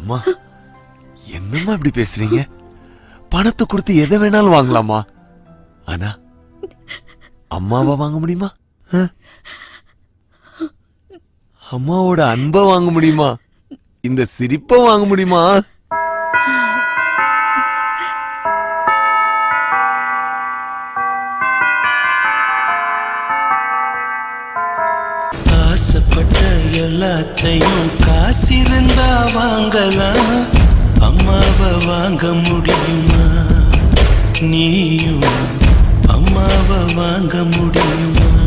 அம்மா என்னம்மா இப்படி பேசுறீங்க பணத்தை கொடுத்து எதை வேணாலும் வாங்கலாமா ஆனா அம்மாவை வாங்க முடியுமா ஆ? அம்மாவோட அன்பை வாங்க முடியுமா இந்த சிரிப்பை வாங்க முடியுமா ஆசைப்பட்ட எல்லாத்தையும் காசிருந்தா வாங்கலாம் அம்மாவை வாங்க முடியுமா நீயும் அம்மாவை வாங்க முடியுமா